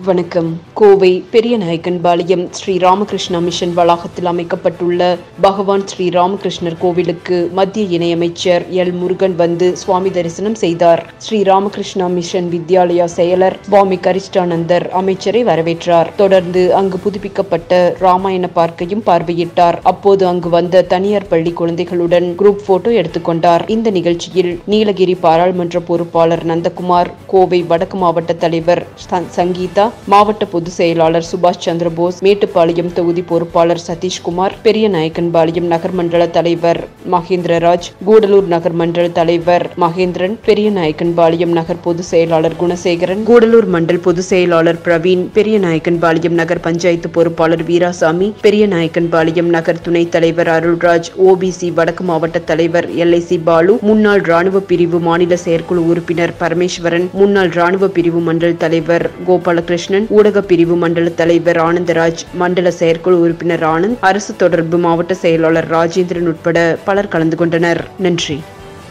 வணக்கம் கோவை பெரியநாயக்கன்பாளையம் ஸ்ரீ ராமகிருஷ்ணா மிஷன் வளாகத்தில் அமைக்கப்பட்டுள்ள பகவான் ஸ்ரீ ராமகிருஷ்ணர் கோவிலுக்கு மத்திய இணையமைச்சர் எல் முருகன் வந்து சுவாமி தரிசனம் செய்தார் ஸ்ரீ ராமகிருஷ்ணா மிஷன் வித்யாலயா செயலர் சுவாமி கரிஷ்டானந்தர் அமைச்சரை வரவேற்றார் தொடர்ந்து அங்கு புதுப்பிக்கப்பட்ட ராமாயண பார்க்கையும் பார்வையிட்டார் அப்போது அங்கு வந்த தனியார் பள்ளி குழந்தைகளுடன் குரூப் போட்டோ எடுத்துக்கொண்டார் இந்த நிகழ்ச்சியில் நீலகிரி பாராளுமன்ற பொறுப்பாளர் நந்தகுமார் கோவை வடக்கு மாவட்ட தலைவர் ச- சங்கீதா மாவட்ட பொதுச் செயலாளர் சுபாஷ் சந்திரபோஸ் மேட்டுப்பாளையம் தொகுதி பொறுப்பாளர் சதீஷ்குமார் பெரியநாயக்கன்பாளையம் நகர்மண்டல தலைவர் மகேந்திரராஜ் கூடலூர் நகர் மண்டல தலைவர் மகேந்திரன் பெரியநாயக்கன்பாளையம் நகர் பொதுச் செயலாளர் குணசேகரன் கூடலூர் மண்டல் பொதுச் செயலாளர் பிரவீன் பெரியநாயக்கன்பாளையம் நகர் பஞ்சாயத்து பொறுப்பாளர் வீராசாமி பெரியநாயக்கன்பாளையம் நகர் துணைத் தலைவர் அருள்ராஜ் ஓபிசி வடக்கு மாவட்ட தலைவர் எல்ஐசி பாலு முன்னாள் ராணுவ பிரிவு மாநில செயற்குழு உறுப்பினர் பரமேஸ்வரன் முன்னாள் ராணுவ பிரிவு மண்டல தலைவர் கோபாலகிருஷ்ணன் ஊடக பிரிவு மண்டல தலைவர் ஆனந்தராஜ் மண்டல செயற்குழு உறுப்பினர் ஆனந்த் அரசு தொடர்பு மாவட்ட செயலாளர் ராஜேந்திரன் உட்பட பலர் கலந்து கொண்டனர் நன்றி